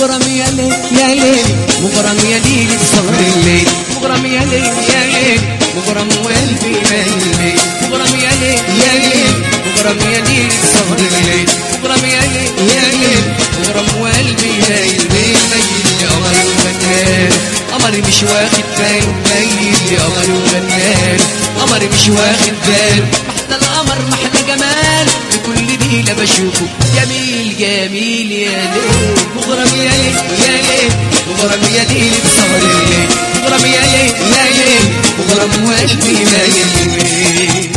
مغرم يا ليل يا ليل مغرم يا ليل بسهر الليل مغرم يا ليل يا ليل مغرم وقلبي ميل مغرم يا ليل يا ليل مغرم يا ليل بسهر الليل مغرم يا ليل يا ليل مغرم وقلبي ميل ميل ميل يا قمر وغنان قمري مش واخد باله ميل يا قمر وغنان قمري مش واخد باله محلى القمر محلى جمال بكل ليلة بشوفه جميل جميل يا ليل مغرم يا ليل يا ليل مغرم يا ليل بسهر الليل مغرم يا ليل يا ليل مغرم وقلبي مايل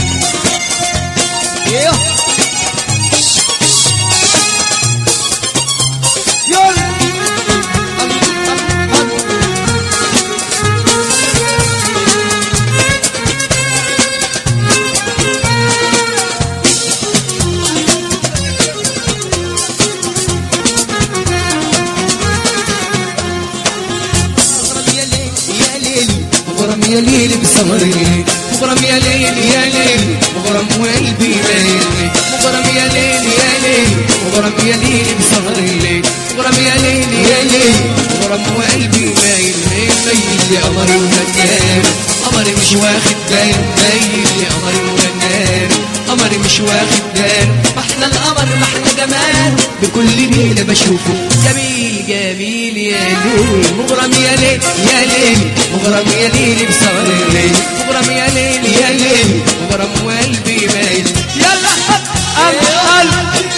مغرم يا ليل بسهر الليل مغرم يا ليل يا ليل مغرم وقلبي مايل مغرم يا ليل يا ليل مغرم يا ليل بسهر الليل مغرم يا ليل يا ليل مغرم وقلبي مايل مايل مايل يا قمري وغنان قمري مش واخد باله مايل يا قمري وغنان قمري مش واخد باله محلى القمر محلى جمال بكل ليلة بشوفه جميل جميل يا ليل مغرم يا ليل يا ليل مغرم يا ليل بسهر الليل مغرم يا ليل يا ليل مغرم وقلبي مايل يلا قلب قلب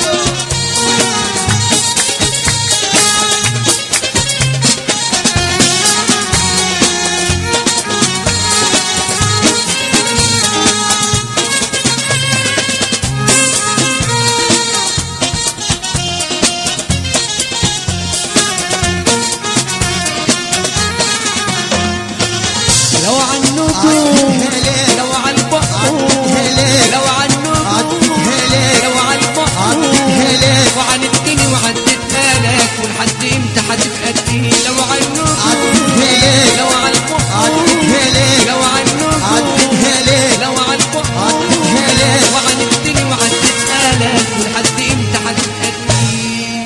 لو عنكم لو عن بحر لو عنكم لو عن بحر وعندتني وعدتها لك ولحد امتى هتتأدي لو عنكم لو عن بحر لو عنكم لو عن بحر وعندتني وعدتها لك ولحد امتى هتتأدي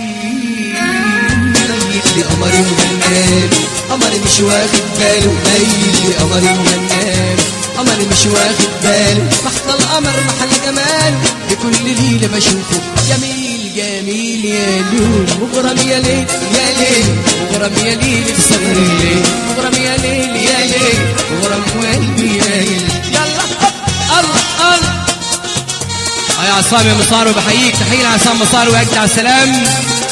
ميل لقمري وغنان قمري مش واخد باله ميل لقمري وغنان قمري مش واخد باله محلى القمر محل جمال بكل ليلة بشوفه جميل جميل يا ليل مغرم يا ليل يا ليل مغرم يا ليل بسهر الليل مغرم يا ليل يا ليل مغرم وقلبي مايل يلا الله الله اه يا عصام يا مصار وبحييك تحية لعصام مصار واجدع السلام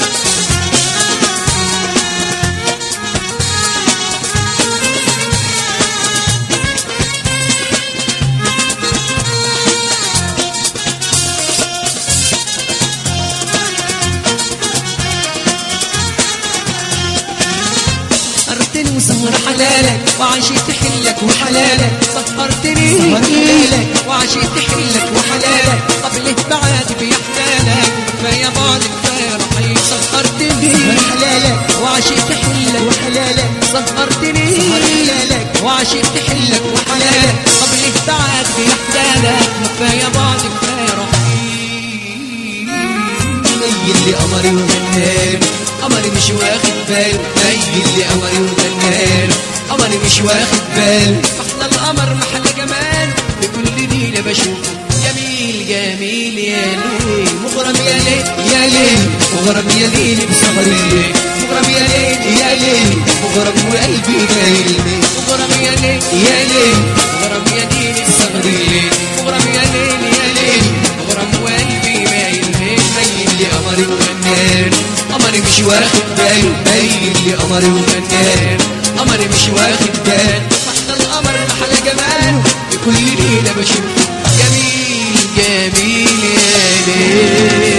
سهرتني وسهر حلالك وعشيت حلك وحلالك سهرتني ليلك وعشيت حلك وحلالك طب ليه بعد بيحلالك كفايه بعد كفايه رحيل سهرتني حلالك وعشيت حلك وحلالك سهرتني حلالك وعشيت حلك وحلالك طب ليه بعد بيحلالك كفايه بعد كفايه رحيل ميل لقمري وغنان قمري مش واخد باله ميل لقمري وغنان قمري مش واخد باله محلى القمر محل جمال بكل ليلة بشوفه جميل جميل يا ليل مغرم يا ليل يا ليل مغرم يا ليل بسهر الليل مغرم يا ليل يا ليل مغرم وقلبي مايل مغرم يا ليل يا ليل مغرم يا ليل بسهر الليل مغرم يا ليل يا ليل مغرم وقلبي مايل مايل لقمري وغنان قمري مش واخد باله مايل لقمري وغنان قمري مش واخد باله محلى القمر محلى جماله بكل ليلة بشوفه جميل جميل يا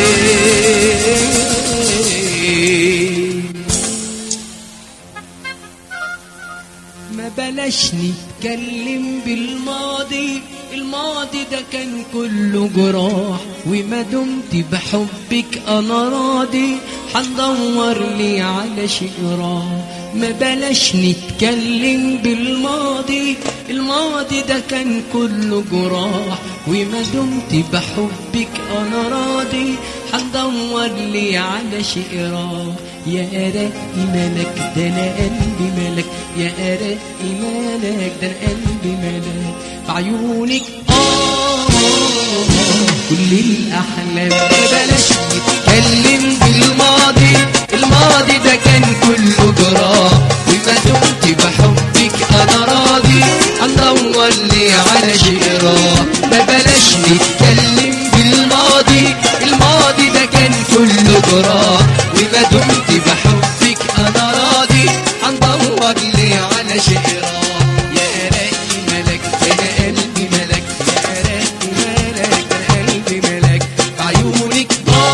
ليل ما بلاش نتكلم بالماضي الماضي ده كان كله جراح وما دمت بحبك انا راضي هندور لي على شجرة ما بلاش نتكلم بالماضي الماضي ده كان كله جراح وما دمت بحبك انا راضي هندور لي على شيء راح يا رقي ملك ده انا قلبي ملك يا رقي ملك ده انا قلبي ملك في عيونك اه كل الاحلام بلاش نتكلم بالماضي الماضي ده كان كله جراح وما دمت بحبك انا راضي هندور لي على شيء راح ما بلاش نتكلم بالماضي الماضي ده كان كله جراح وما دمت بحبك انا راضي هندور لي على شيء راح يا راقي ملك انا قلبي ملك يا راقي ملك انا قلبي ملك في عيونك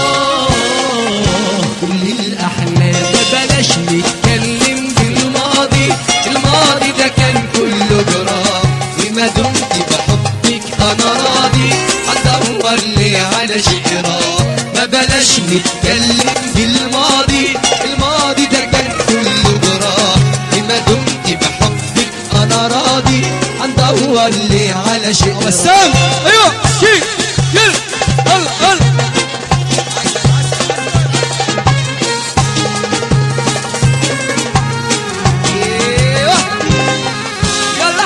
اه كل الاحلام بلاش نتكلم بالماضي الماضي ده كان كله جراح وما دمت بحبك انا راضي هدور لي على شيء راح ما بلاش نتكلم بالماضي الماضي ده كان كله جراح وما دمت بحبك انا راضي هندور لي على شيء راح بسام ايوه شي يلا يلا يلا ايوه يلا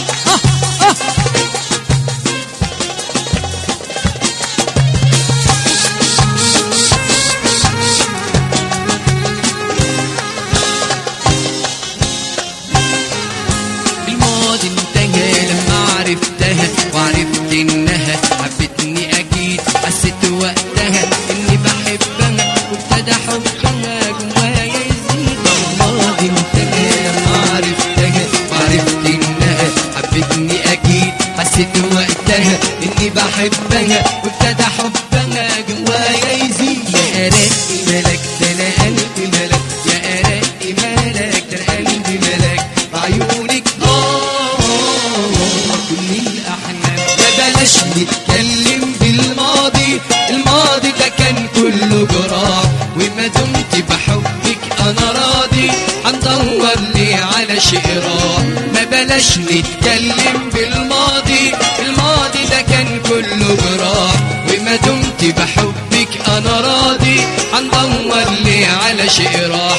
الماضي انتهى لما عرفتها وعرفت انها حبتني اكيد حسيت وقتها اني بحبها وابتدى حبها جوايا يزيد الماضي انتهى لما عرفتها وعرفت انها حبتني اكيد حسيت وقتها اني بحبها وابتدى حبها جوايا يزيد يا راقي ملك ده انا قلبي ملك يا راقي ملك ده انا قلبي ملك عيونك اه كل الاحلام ما بلاش نتكلم بالماضي الماضي ده كان كله جراح وما دمت بحبك انا راضي هندور لي على شيء راح ما بلاش نتكلم بالماضي الماضي ده كان كله جراح وما دمت بحبك انا راضي هندور لي على شيء راح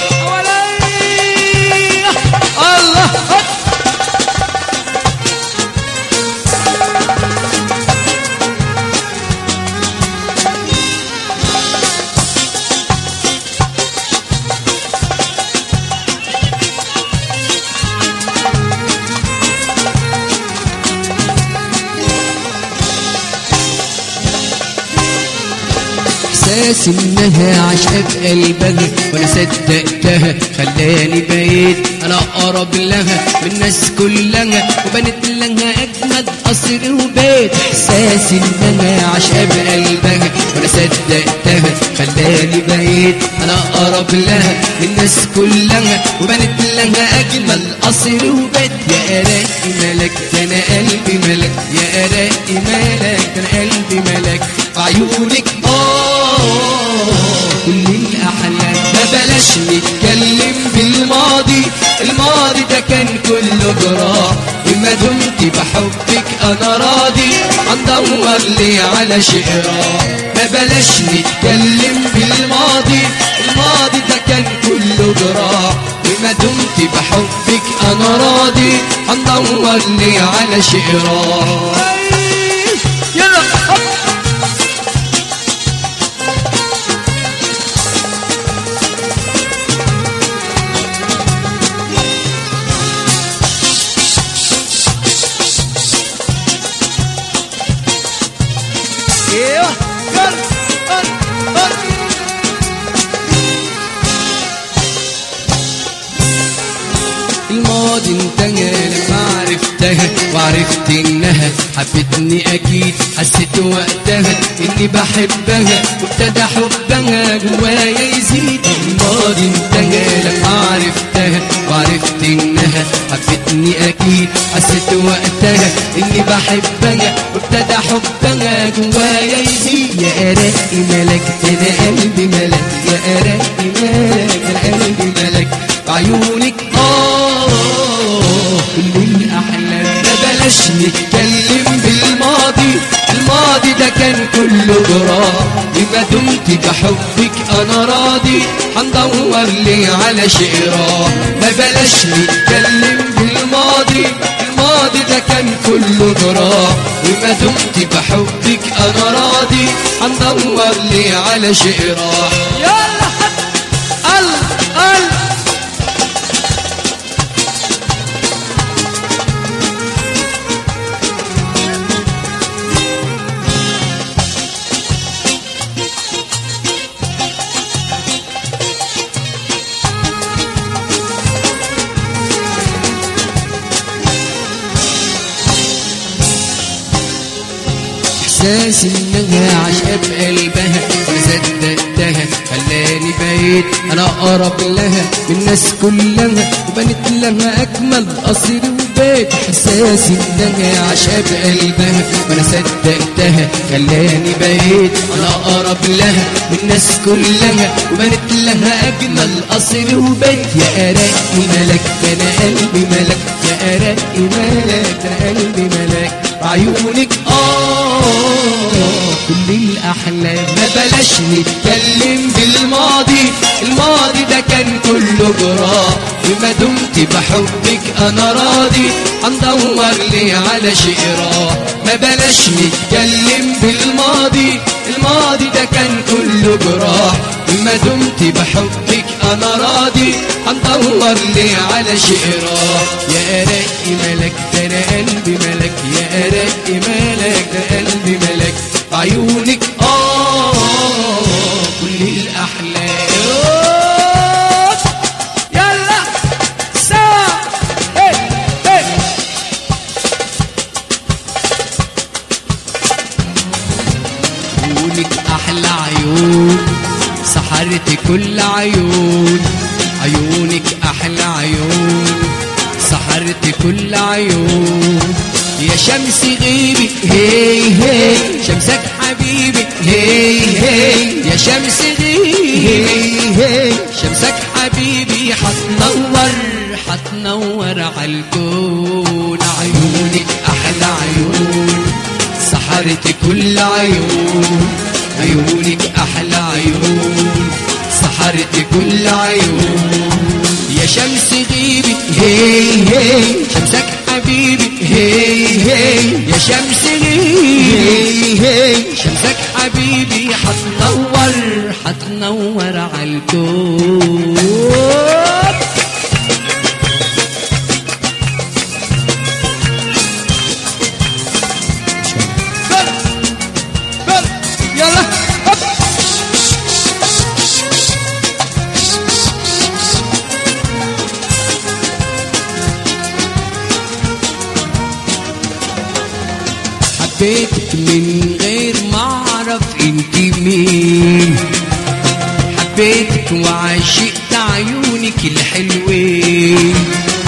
الله احساس انها عشقة في قلبها وانا صدقتها خلاني بقيت انا اقرب لها من الناس كلها وبنت لها اجمد قصر وبيت احساس انها عشقة في قلبها وانا صدقتها خلاني بقيت انا اقرب لها من الناس كلها وبنت لها اجمل قصر وبيت يا راقي ملك ده انا قلبي ملك يا راقي ملك ده انا قلبي ملك في عيونك اه كل الاحلام ما بلاش نتكلم بالماضي الماضي ده كان كله جراح وما دمت بحبك انا راضي هندور لي على شيء راح ما بلاش نتكلم بالماضي الماضي ده كان كله جراح وما دمت بحبك انا راضي هندور لي على شيء راح يلا ايوه يلا يلا يلا الماضي انتهى لما عرفتها وعرفت انها حبتني اكيد حسيت وقتها اني بحبها وابتدى حبها جوايا يزيد الماضي انتهى لما عرفتها وعرفت انها حبتني اكيد حسيت وقتها اني بحبها وابتدى حبها جوايا يزيد يا راقي ملك انا قلبي ملك يا راقي ملك انا قلبي ملك عيونك اه كل الاحلام ما وما دمت بحبك انا راضي هندور لي على شقراه ما بلاش نتكلم بالماضي الماضي ده كان كله جراه وما دمت بحبك انا راضي هندور لي على شقراه يلا الله الله احساس انها عشقة بقلبها وصدقتها خلاني بقيت انا اقرب لها من الناس كلها وبنت لها اجمل قصر وبيت احساس انها عشقة بقلبها وانا صدقتها خلاني بقيت انا اقرب لها من الناس كلها وبنت لها اجمل قصر وبيت يا ارقي ملك ده انا قلبي ملك يا ارقي ملك ده أنا قلبي ملك بعيونك اه كل الاحلام ما بلاش نتكلم بالماضي الماضي ده كان كله جراه وما دمت بحبك انا راضي هندور لي على شقراه ما بلاش نتكلم بالماضي الماضي ده كان كله جراه وما دمت بحبك انا راضي هندور لي على شقراه يا رقي ملك ده انا قلبي ملك يا رقي ملك ده قلبي ملك عيونك اه كل الاحلام يلا سوا هي هي عيونك احلى عيون سحرت كل عيون عيونك احلى عيون سحرت كل عيون يا شمس غيبي هي هي شمسك حبيبي هي هي يا شمس غيبي هي هي شمسك حبيبي حتنور حتنور عالكون عيونك احلى عيون سحرت كل عيون عيونك احلى عيون سحرت كل عيون يا شمس غيبي هي هي شمسك حبيبي هي هي يا شمس غيبي هي شمسك حبيبي حتنور حتنور عالكون يلا هوب. حبيتك من غير ما اعرف انت مين حبيتك وعشقت عيونك الحلوين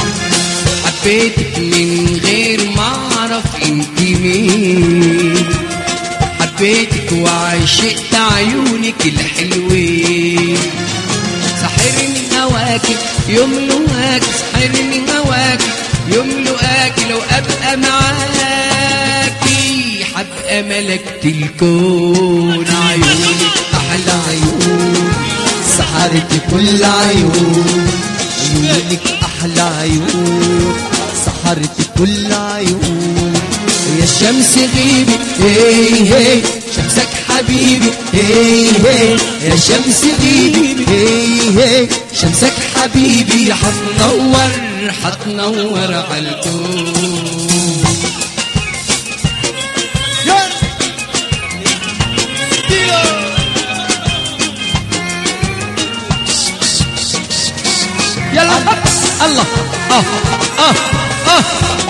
حبيتك من غير ما اعرف انت مين حبيتك وعشقت عيونك الحلوين سحرني هواكي يملواك سحرني هواكي يملواك لو ابقى معاكي حبقى ملكت الكون عيونك احلى عيون سحرت كل عيون عيونك احلى عيون سحرت كل عيون يا الشمس غيبي هي هي شمسك حبيبي هي هي يا شمس غيبي هي هي شمسك حبيبي حتنور حتنور عالكون يلا هوب. الله اه اه اه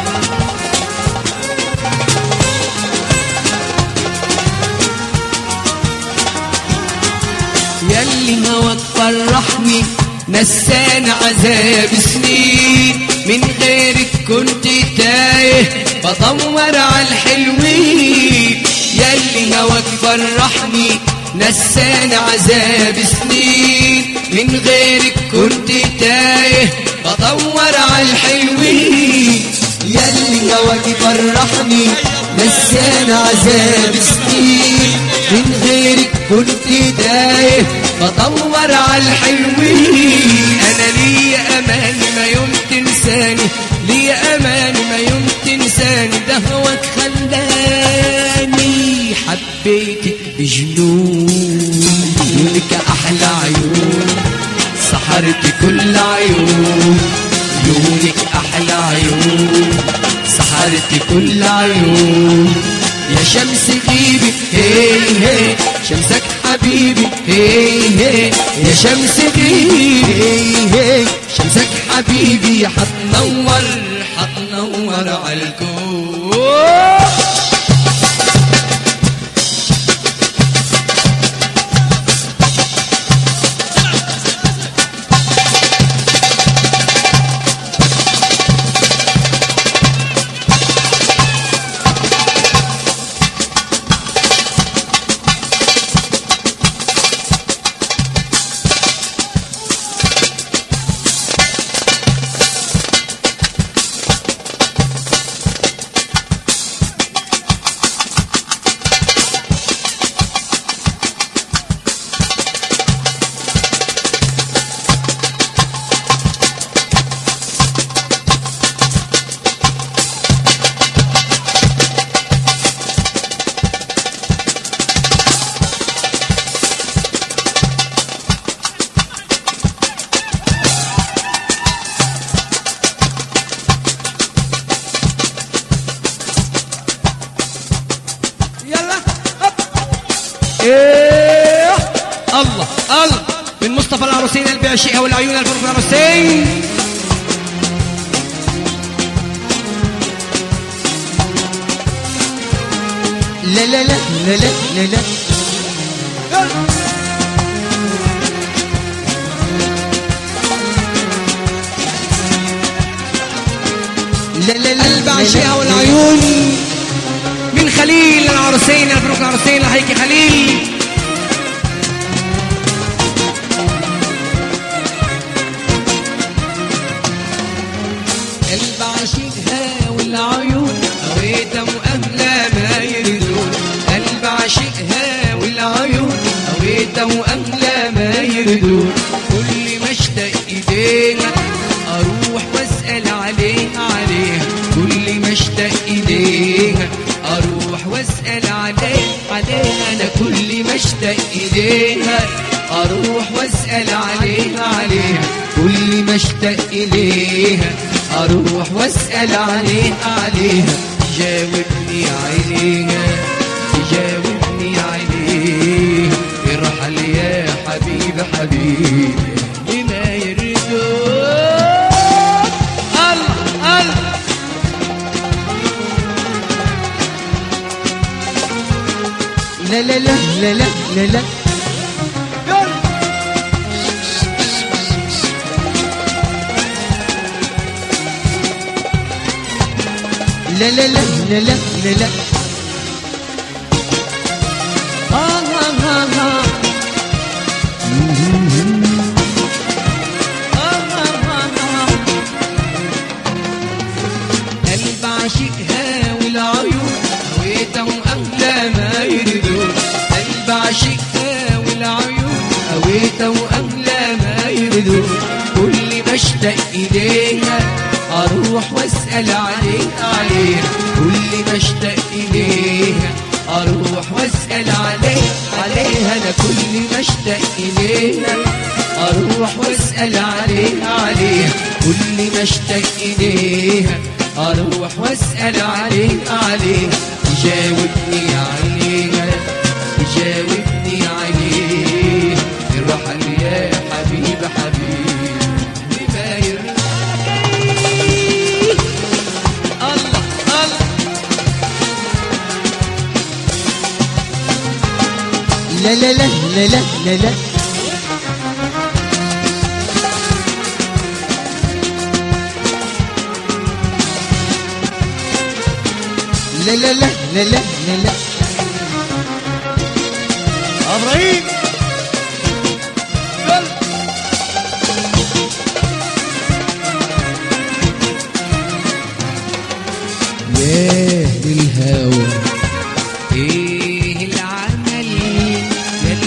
ياللي هواك فرحني نسان عذاب سنين من غيرك كنت تايه بدور على الحلوين ياللي هواك فرحني نسان عذاب سنين من غيرك كنت تايه بدور على الحلوين ياللي هواك فرحني نسان عذاب سنين من غيرك كنت دايه بدور على الحلوين انا ليا امان ما يوم تنساني ليا امان ما يوم تنساني ده هواك خلاني حبيتك بجنون عيونك احلى عيون سحرت كل عيون عيونك احلى عيون سحرت كل عيون يا شمس غيبي هي هي شمسك حبيبي هي هي يا شمس غيبي هي هي شمسك حبيبي حتنور حتنور على الكون يلا هب. ايه الله الله من مصطفى العروسين قلبي عشيقها والعيون الفرق العروسين لا لا لا لا لا لا لا لا لا لا قلبي عشيقها والعيون من خليل العروسين الفرق العروسين لهيك خليل قلب عاشقها والعيون هويتها وأهلها ما يردون قلب عاشقها والعيون هويتها وأهلها ما يردون كل ما اشتاق إيديها أروح وأسأل عليها عليها كل ما اشتاق إيديها أروح وأسأل عليها عليها أنا كل ما اشتاق إيديها أروح وأسأل عليها عليها كل ما اشتاق إليها أروح وأسأل عليها عليها جاوبني عليها جاوبني عليها ارحل يا حبيب حبيبي بما يردون الله الله لا لا لا لا لا لا لا لا لا لا لا لا لا لا آه آه آه آه. آه آه آه آه. قلب عاشقها والعيون هويتهم أغلى ما يردون قلب عاشقها والعيون هويتهم أغلى ما يردون كل ما اشتاق إليها أروح وأسأل عليها عليها كل ما اشتاق إليها أروح وأسأل عليها عليها أنا كل ما اشتاق إليها أروح وأسأل عليها عليها كل ما اشتاق إليها أروح وأسأل عليها عليها تجاوبني عليها تجاوبني عليها الرحل يا حبيب حبيب بما يرضيك. الله الله لا لا لا لا لا لا لا لا لا لا لا لا لا لا ابراهيم ياه الهوى ايه العمل يا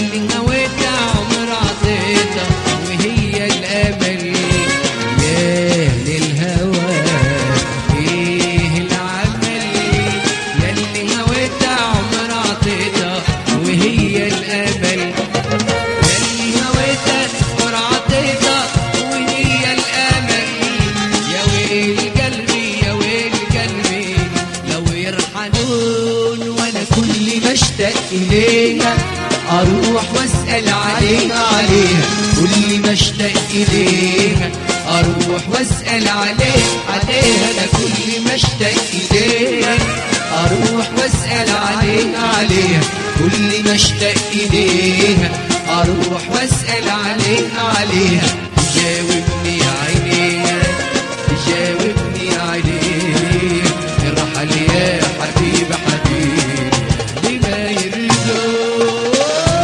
كل ما اشتاق إليها أروح وأسأل عليه عليها أنا كل ما اشتاق إليها أروح وأسأل عليها عليها كل ما اشتاق إليها أروح وأسأل عليها عليها تجاوبني عينيها تجاوبني عينيها ارحل يا حبيب حبيبي بما يرضوك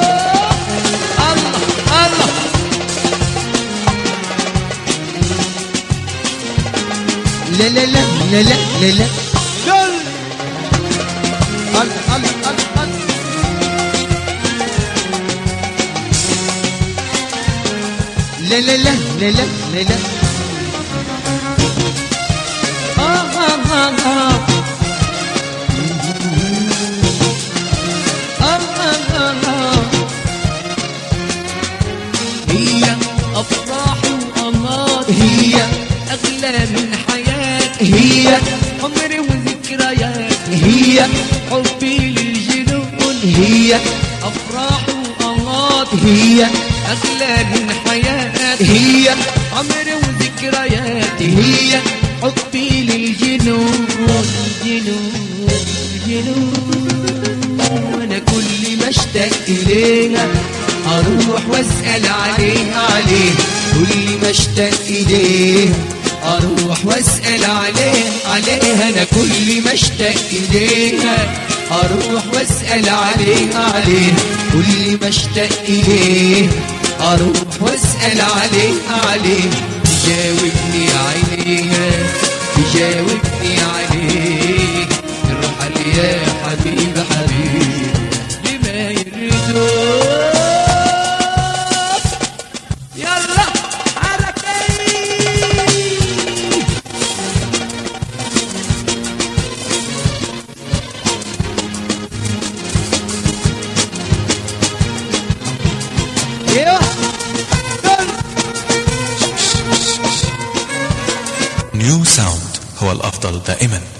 الله الله لا لا لا لا لا لا لا دل الله الله الله الله لا لا لا لا لا لا لا آه آه آه آه. آه آه آه آه. هي أفراح وأماط هي أغلى من حياتي هي عمري وذكريات هي حبي للجنون هي أفراح وأماط هي أغلى من حياتي هي عمري وذكرياتي هي حبي للجنون جنون جنون وانا كل ما اشتاق اليها اروح واسال عليها عليه كل ما اشتاق اليها اروح واسال عليها عليها انا كل ما اشتاق اليها اروح واسال عليها عليها كل ما اشتاق اليها اروح واسال عليها عليها تجاوبني عينيها تجاوبني عليها ارحل يا حبيب حبيبي بما يريدون يلا حركي ايوه دل نيو ساوند هو الأفضل دائما